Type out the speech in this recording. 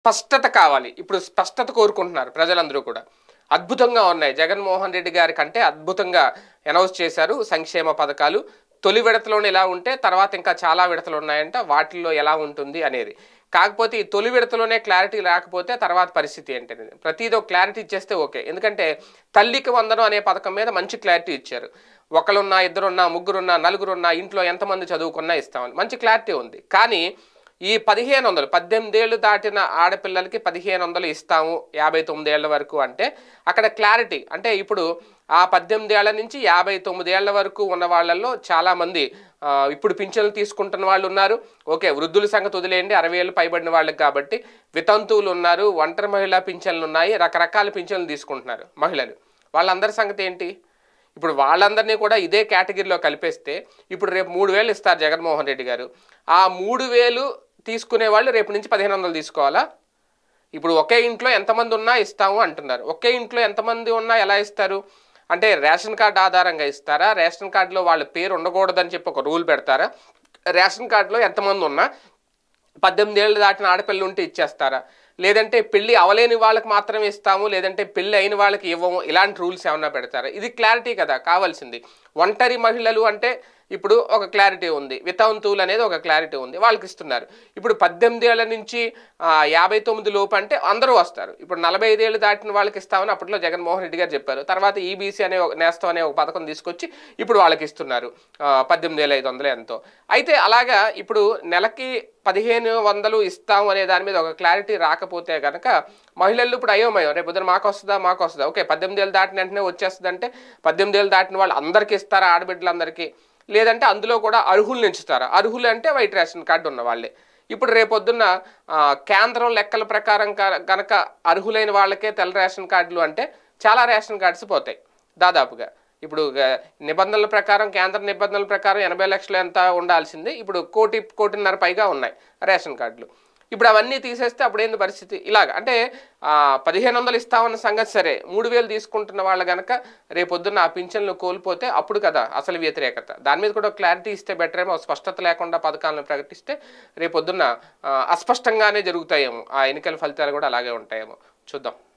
స్పష్టత కావాలి ఇప్పుడు స్పష్టత కోరుకుంటున్నారు ప్రజలందరూ కూడా అద్భుతంగా ఉన్నాయి జగన్మోహన్ రెడ్డి గారి కంటే అద్భుతంగా అనౌన్స్ చేశారు సంక్షేమ పథకాలు తొలి విడతలోనే ఎలా ఉంటే తర్వాత ఇంకా చాలా విడతలు ఉన్నాయంట వాటిల్లో ఎలా ఉంటుంది అనేది కాకపోతే ఈ తొలి విడతలోనే క్లారిటీ రాకపోతే తర్వాత పరిస్థితి ఏంటి అనేది ప్రతిదీ ఒక క్లారిటీ ఇచ్చేస్తే ఓకే ఎందుకంటే తల్లికి వందనం అనే పథకం మీద మంచి క్లారిటీ ఇచ్చారు ఒకరున్నా ఇద్దరున్నా ముగ్గురున్నా నలుగురున్నా ఇంట్లో ఎంతమంది చదువుకున్నా ఇస్తామని మంచి క్లారిటీ ఉంది కానీ ఈ పదిహేను వందలు పద్దెనిమిది ఏళ్ళు దాటిన ఆడపిల్లలకి పదిహేను వందలు ఇస్తాము యాభై తొమ్మిది ఏళ్ల వరకు అంటే అక్కడ క్లారిటీ అంటే ఇప్పుడు ఆ పద్దెనిమిది ఏళ్ల నుంచి యాభై తొమ్మిది ఏళ్ల వరకు ఉన్న వాళ్ళల్లో చాలామంది ఆ, ఇప్పుడు పింఛన్లు తీసుకుంటున్న వాళ్ళు ఉన్నారు ఓకే వృద్ధుల సంగతి వదిలేయండి అరవై ఏళ్ళు పైబడిన వాళ్ళకి కాబట్టి వితంతువులు ఉన్నారు ఒంటరి మహిళా పింఛన్లు ఉన్నాయి రకరకాల పింఛన్లు తీసుకుంటున్నారు మహిళలు వాళ్ళందరి సంగతి ఏంటి ఇప్పుడు వాళ్ళందరినీ కూడా ఇదే కేటగిరీలో కలిపేస్తే ఇప్పుడు రేపు మూడు వేలు ఇస్తారు జగన్మోహన్ రెడ్డి గారు ఆ మూడు వేలు తీసుకునే వాళ్ళు రేపు నుంచి పదిహేను వందలు తీసుకోవాలా ఇప్పుడు ఒకే ఇంట్లో ఎంతమంది ఉన్నా ఇస్తాము అంటున్నారు ఒకే ఇంట్లో ఎంతమంది ఉన్నా ఎలా ఇస్తారు అంటే రేషన్ కార్డు ఆధారంగా ఇస్తారా రేషన్ కార్డులో వాళ్ళ పేరు ఉండకూడదని చెప్పి ఒక రూల్ పెడతారా రేషన్ కార్డులో ఎంతమంది ఉన్నా పద్దెనిమిది ఏళ్ళు దాటిన ఆడపిల్లలు ఉంటే ఇచ్చేస్తారా లేదంటే పెళ్లి అవలేని వాళ్ళకి మాత్రమే ఇస్తాము లేదంటే పెళ్లి అయిన వాళ్ళకి ఇవ్వము ఇలాంటి రూల్స్ ఏమన్నా పెడతారా ఇది క్లారిటీ కదా కావాల్సింది ఒంటరి మహిళలు అంటే ఇప్పుడు ఒక క్లారిటీ ఉంది వితంతువులు అనేది ఒక క్లారిటీ ఉంది వాళ్ళకి ఇస్తున్నారు ఇప్పుడు పద్దెనిమిది ఏళ్ళ నుంచి ఆ, యాభై తొమ్మిది లోపు అంటే అందరూ వస్తారు ఇప్పుడు నలభై ఐదేళ్ళు దాటిన వాళ్ళకి ఇస్తామని అప్పట్లో జగన్మోహన్ రెడ్డి గారు చెప్పారు తర్వాత ఈబీసీ అనే ఒక నేస్తం అనే ఒక పథకం తీసుకొచ్చి ఇప్పుడు వాళ్ళకి ఇస్తున్నారు ఆ, పద్దెనిమిది వేల ఐదు వందలు ఎంతో అయితే అలాగా ఇప్పుడు నెలకి పదిహేను వందలు ఇస్తాం అనే దాని మీద ఒక క్లారిటీ రాకపోతే కనుక మహిళలు ఇప్పుడు అయోమయం రేపు పొద్దున మాకు వస్తుందా మాకు వస్తుందా ఓకే పద్దెనిమిది ఏళ్ళు దాటిన వెంటనే వచ్చేస్తుంది అంటే పద్దెనిమిది ఏళ్ళు దాటిన వాళ్ళు అందరికీ ఇస్తారా ఆడబిడ్డలందరికీ లేదంటే అందులో కూడా అర్హులు ఎంచుతారా అర్హులు అంటే వైట్ రేషన్ కార్డు ఉన్న వాళ్ళే ఇప్పుడు రేపొద్దున్న ఆ, కేంద్రం లెక్కల ప్రకారం క- గనక అర్హులైన వాళ్ళకే తెల్ల రేషన్ కార్డులు అంటే చాలా రేషన్ కార్డ్స్ పోతాయి దాదాపుగా ఇప్పుడు ఆ, నిబంధనల ప్రకారం కేంద్ర నిబంధనల ప్రకారం ఎనభై లక్షలు ఎంత ఉండాల్సింది ఇప్పుడు కోటి కోటిన్నర పైగా ఉన్నాయి రేషన్ కార్డులు ఇప్పుడు అవన్నీ తీసేస్తే అప్పుడు ఏంది పరిస్థితి ఇలాగ అంటే ఆ, పదిహేను వందలు ఇస్తామన్న సంగతి సరే మూడు వేలు తీసుకుంటున్న వాళ్ళు గనక రేపొద్దున్న ఆ పింఛన్లు కోల్పోతే అప్పుడు కదా అసలు వ్యతిరేకత దాని మీద కూడా క్లారిటీ ఇస్తే బెటర్ ఏమో స్పష్టత లేకుండా పథకాలను ప్రకటిస్తే రేపొద్దున్న ఆ, అస్పష్టంగానే జరుగుతాయేమో ఆ ఎన్నికల ఫలితాలు కూడా అలాగే ఉంటాయేమో చూద్దాం